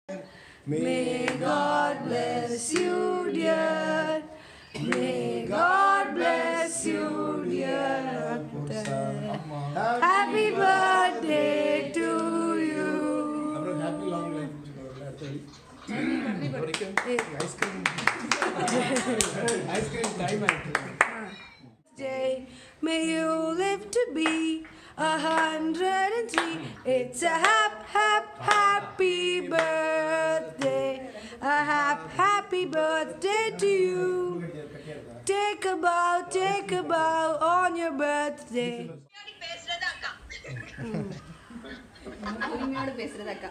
May God bless you, dear. May God bless you, dear. Happy birthday to you. அப்புறம் happy long life வரைக்கும் ice cream ice cream time ஆயிடுச்சு Day, may you live to be a hundred and three. It's a hap, hap, happy birthday. A hap, happy birthday to you. Take a bow, take a bow on your birthday. பேசுறது அக்கா உரிமையோடு பேசுறது அக்கா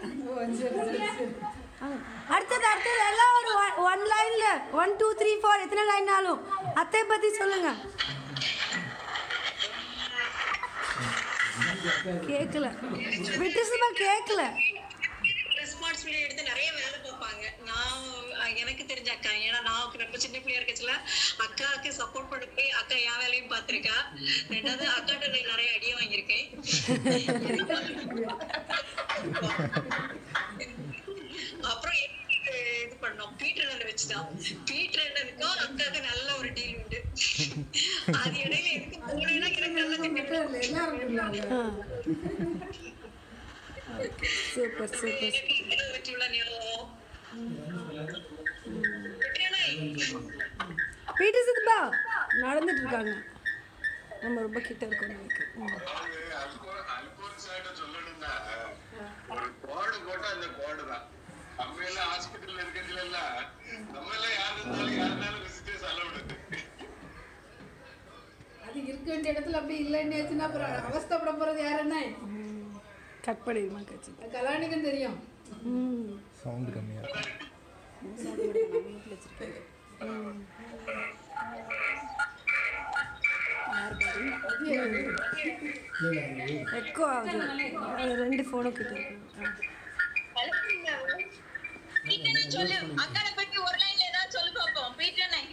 அடுத்தது அடுத்தது எல்லாம் ஒரு one லைன்ல ஒன் டூ த்ரீ ஃபோர் எத்தனை லைன்னாலும் அத்தை பத்தி சொல்லுங்க கேட்கல விட்டுசுமா கேட்கல ரெஸ்பான்சிபிலிட்டி எடுத்து நிறைய வேலை பார்ப்பாங்க நான் அஹ், எனக்கு தெரிஞ்ச அக்கா ஏன்னா நான் ரொம்ப சின்ன பிள்ளையா இருக்கச்சுல அக்காவுக்கு சப்போர்ட் பண்ண போய் அக்கா என் வேலையும் பார்த்திருக்கா ரெண்டாவது அக்காட்ட நான் நிறைய அடியும் வாங்கியிருக்கேன் அப்புறம் எனக்கு இது பண்ணோம் பீட்டர் அண்ணன் வச்சுதான் பீட்டர் அண்ணனுக்கும் அக்காவுக்கு நல்ல ஒரு டீல் உண்டு அது இடையில எதுக்கு போனேன்னா எனக்கு நல்லா தெரியும் சூப்பர் சூப்பர் இதை வச்சுள்ள ஞாபகம் வீட்டு சித்துப்பா நடந்துட்டு இருக்காங்க நம்ம ரொம்ப கிட்ட இருக்கோம் எனக்கு ம். அவரு அல்கோ- அல்கோன்சாட்ட சொல்லணும்னா, ஒரு கோடு போட்டா அந்த கோடு தான். நம்ம எல்லாம் hospital ல இருக்கறதுல எல்லாம், நம்ம எல்லாம் யார் இருந்தாலும் யாருனாலும் visitors allowed. அது இருக்க வேண்டிய இடத்துல அப்படி இல்லைன்னு அப்புறம் அவஸ்தைப்பட போறது யாருன்னா கட் பண்ணிடுமா கட்சி கலாநிக்கும் தெரியும் ம் சவுண்ட் கம்மியா எக்கோ ஆகுது அது ரெண்டு ஃபோனும் கிட்ட இருக்கு பீட்டனை சொல்லு அக்கானை பத்தி ஒரு லைன்ல ஏதாவது சொல்லு பாப்போம் பீட்டனை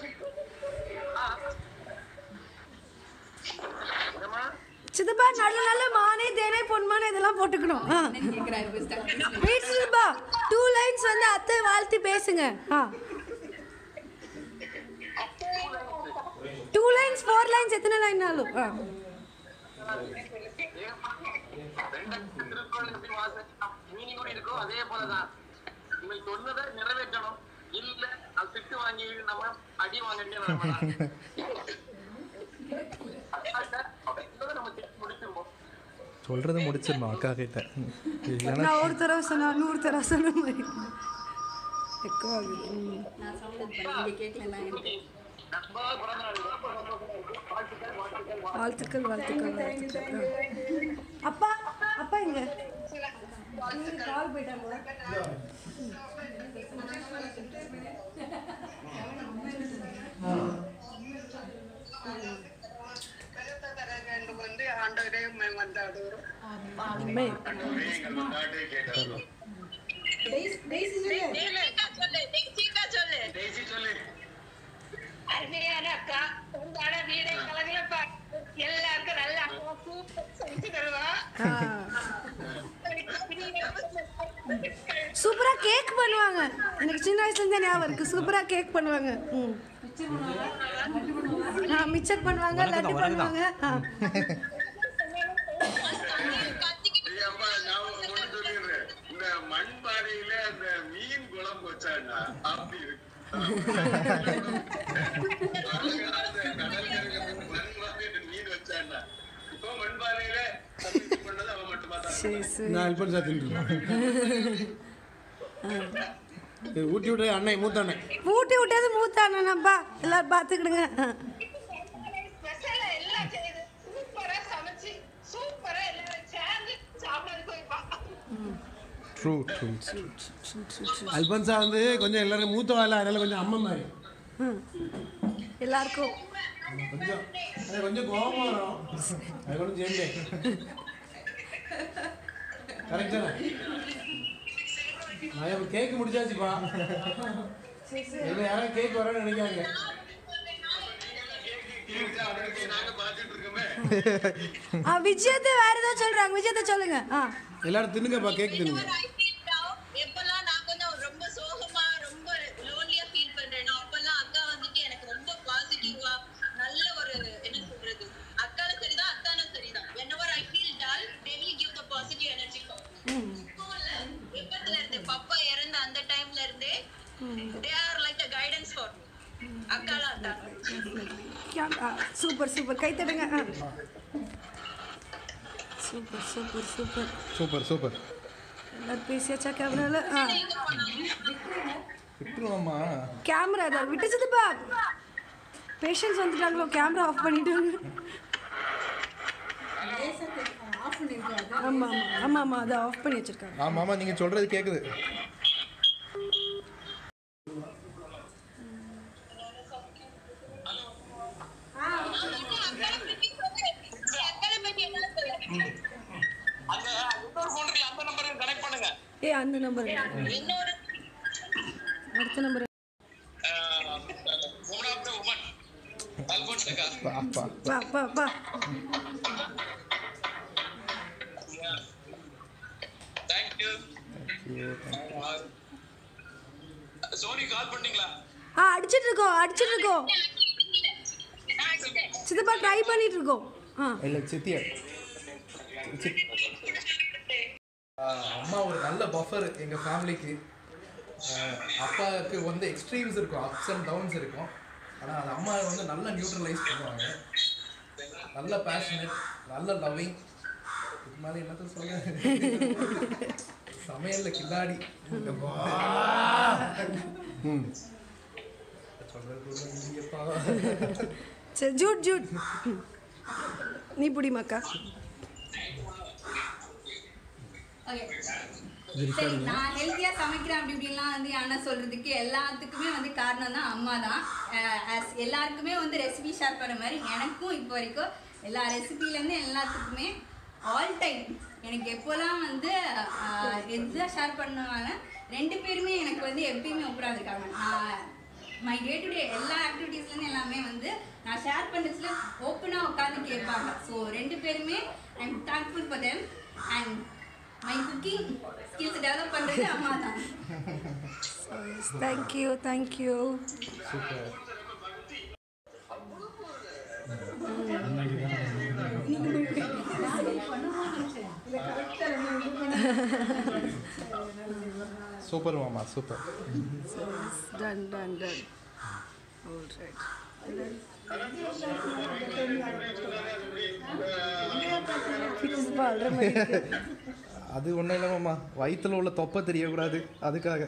சித்தப்பா நல்ல நல்ல மானே தேனே பொன்மானே இதெல்லாம் போட்டுக்கணும் ஆ கேட்கிறாரு first. வெயிட் சித்தப்பா டூ லைன்ஸ் வந்து அத்தை வாழ்த்தி பேசுங்க ஆ டூ லைன்ஸ் ஃபோர் லைன்ஸ் எத்தனை லைன்னாலும் ஆ ரெண்டாயிரத்தி திருக்குறள் எப்படி வாசிச்சா மீனிங் கூட இருக்கோ அதே போலதான் இவங்க சொன்னதை நிறைவேற்றணும் இல்ல அது திட்டு வாங்கி நம்ம அடி வாங்கிட்டே வரணும் நம்ம திட்டு முடிச்சிருவோம் சொல்றத முடிச்சிடணும் அக்கா கிட்ட இல்லைன்னா நான் ஒரு தடவை சொன்னா நூறு தடவை சொன்ன மாதிரி எக்கோ ஆகுது ம். நான் sound இது பண்ணேன். இங்க கேட்கல எனக்கு. நம்ம பிறந்த நாள் ரொம்ப சந்தோஷமா இருக்கு வாழ்த்துக்கள் வாழ்த்துக்கள் வாழ்த்துக்கள் வாழ்த்துக்கள் வாழ்த்துக்கள் ஆ. அப்பா அப்பா இங்க கால் போயிட்டாங்க வந்து ஆண்டவரே வந்தாடு அம்மே. எங்கள் முன்னாடியே கேட்டாரு. சொல்லு டெக்ஸிக்கா சொல்லு டெய்ஸி சொல்லு. அருமையான அக்கா உங்களோட வீடை கலகலப்பா எல்லாருக்கும் நல்ல அக்கா சூப்பர் செஞ்சு தருவா ஆ. சூப்பரா கேக் பண்ணுவாங்க எனக்கு சின்ன வயசுல இருந்தே ஞாபகம் இருக்கு சூப்பரா கேக் பண்ணுவாங்க ம் ஆ மிச்சர் பண்ணுவாங்க லட்டு பண்ணுவாங்க ஆ ஏய் அம்மா, நான் ஒண்ணு சொல்லிடுறேன். இந்த மண் பானையில அந்த மீன் குழம்பு வச்சான்னா அப்படி இருக்கு அந்த கடற்கரையில வந்து மண் பானையில மீன் வச்சான்னா இப்போ மண் பானையில சமைச்சு பண்ணது அவன் மட்டுமா தான் சரி சரி நான் அல்பன் சாத்தின்னு ஊட்டி விட்டு அண்ணன் மூத்த அண்ணன் ஊட்டி விட்டது மூத்த அண்ணனப்பா எல்லாரும் பார்த்துக்கிடுங்க ஆ. ஸ்பெஷலா எல்லாம் செய்து சூப்பரா சமைச்சு சூப்பரா எல்லாரும் சேர்ந்து சாப்பிடறதுக்கு வைப்பா ட்ரூ ட்ரூ அல்பன்சா வந்து கொஞ்சம் எல்லாரும் மூத்த வாழ அதனால கொஞ்சம் அம்மா மாதிரி ம். எல்லாருக்கும் கொஞ்சம் அது கொஞ்சம் கோபம் வரும் அது கொஞ்சம் சேர்ந்தே கரெக்ட் தானே நான் இப்போ கேக் முடிச்சாச்சுப்பா இல்லை யாரும் கேக் வரேன்னு நினைக்காங்க அதற்கு நாங்க பார்த்துட்டு இருக்கோமே ஆ விஜயத்தை வேற ஏதாவது சொல்றாங்க விஜயத்தை சொல்லுங்க ஆ எல்லாரும் தின்னுங்கப்பா கேக் தின்னுங்க எப்பெல்லாம் நாங்க அப்பதான் ரொம்ப சோகமா ரொம்ப லோன்லியா ஃபீல் பண்றேன் நான் அப்பெல்லாம் அக்கா வந்துட்டு எனக்கு ரொம்ப பாசிட்டிவா நல்ல ஒரு என்ன சொல்றது அக்காலும் சரிதான் அத்தானும் சரிதான் whenever i feel dull they will give the positive energy for me இப்போ இல்ல எப்பத்துல இருந்து பப்பா இறந்த அந்த டைம்ல இருந்தே they are like a guidance for me அக்காலாம் அத்தானும் சூப்பர் சூப்பர் கை தட்டுங்க super super super super super எல்லாரும் பேசியாச்சா கேமரால ஆ எங்க போனாலும் விட்டுருவோம்மா கேமரா தான் விட்டுச்சுதுப்பா பேஷண்ட்ஸ் வந்துட்டாங்களோ கேமரா ஆஃப் பண்ணிட்டாங்க ஆஃப் பண்ணிருக்காரு ஆமா ஆமா ஆமா ஆமா அதை ஆஃப் பண்ணி வச்சிருக்காங்க ஆமாம்மா நீங்கள் சொல்கிறது கேட்குது அக்கால பத்தி என்ன சொல்ல அந்த இன்னொரு phone இருக்குல்ல, அந்த நம்பரையும் கனெக்ட் பண்ணுங்க ஏ அந்த நம்பர் இன்னொரு அடுத்த number woman of the woman Alphonse அக்கா பாப்பா வா வா வா தேங்க் யூ சோனி கால் பண்ணீங்களா ஆ அடிச்சிட்டு இருக்கோம் அடிச்சிட்டு இருக்கோம் சித்தப்பா ட்ரை பண்ணிட்டு இருக்கோம் ஆ இல்லை சித்தியா சித் அம்மா ஒரு நல்ல பஃபர் எங்கள் ஃபேமிலிக்கு அப்பாவுக்கு வந்து எக்ஸ்ட்ரீம்ஸ் இருக்கும் அப்ஸ் அண்ட் டவுன்ஸ் இருக்கும் ஆனால் அது அம்மா வந்து நல்லா நியூட்ரலைஸ் பண்ணுவாங்க நல்ல பேஷனட் நல்ல லவ்விங் இது மாதிரி என்னத்த சொல்ல சமையல்ல கில்லாடி ம் சொல்றது கூட இல்லையேப்பா. சரி ஜூட் ஜூட் நீ புடிமாக்கா Okay. சரி நான் ஹெல்த்தியா சமைக்கிறேன் அப்படி இப்படிலாம் வந்து ஆனா சொல்றதுக்கு எல்லாத்துக்குமே வந்து காரணம் தான் அம்மா தான் ஆஸ் எல்லாருக்குமே வந்து ரெசிபி ஷேர் பண்ண மாதிரி எனக்கும் இப்போ வரைக்கும் எல்லா ரெசிபிலேருந்து எல்லாத்துக்குமே ஆல் டைம் எனக்கு எப்போல்லாம் வந்து எதுதான் ஷேர் பண்ணுவாங்க ரெண்டு பேருமே எனக்கு வந்து எப்பயுமே ஒப்புறாது இருக்காங்க நான் மை டே டு டே எல்லா ஆக்டிவிட்டீஸ்லேருந்து எல்லாமே வந்து நான் ஷேர் பண்ணுறதுல ஓப்பனாக உட்காந்து கேட்பாங்க ஸோ ரெண்டு பேருமே I am thankful for them and my cooking skills develop பண்ணுறது அம்மா தான் தேங்க்யூ தேங்க்யூ சூப்பர் சூப்பர் மாமா super done done done all right சித்தப்பா அழுற மாதிரி இருக்கு. அது ஒன்றும் இல்லை மாமா வயித்துல உள்ள தொப்பை தெரியக்கூடாது அதுக்காக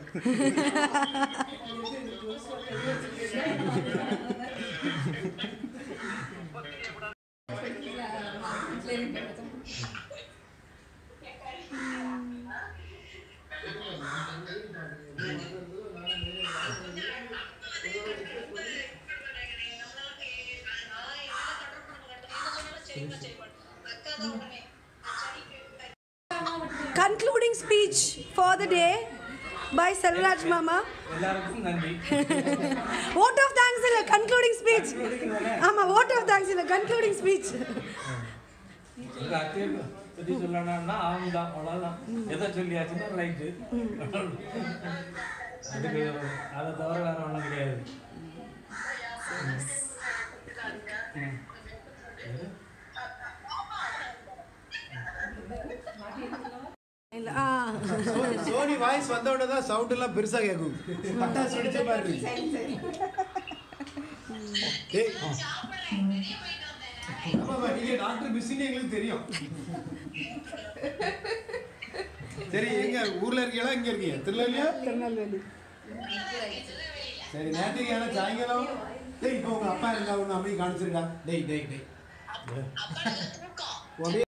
concluding speech for the day by Selvaraj Mama. எல்லாருக்கும் நன்றி vote of thanks இல்ல concluding speech. ஆமா vote of thanks இல்ல concluding speech. எங்க அத்தையை பத்தி சொல்லணும்னா அவங்க தான் அவ்வளோதான் எதை சொல்லியாச்சுன்னா ரைட்டு அதுக்கு அதை தவிர வேற ஒன்றும் கிடையாது ம். எது? இல்ல ஆ சோனி வாய்ஸ் வந்த உடனே தான் சவுண்ட் எல்லாம் பெருசா கேட்கும் பட்டாசு வெடிச்ச மாதிரி இருக்கு ஏய் ஆமாம்மா, நீங்க டாக்டர் பிஸின்னு எங்களுக்கு தெரியும் சரி எங்க ஊர்ல இருக்கீங்களா இங்க இருக்கீங்க திருநெல்வேலியா திருநெல்வேலி சரி நேற்றுக்கு ஏன்னா சாயங்காலம் டேய் இப்போ உங்க அப்பா இருந்தா ஒன்று அப்படி காணிச்சிருக்கா டேய் டேய் டேய் அப்படியே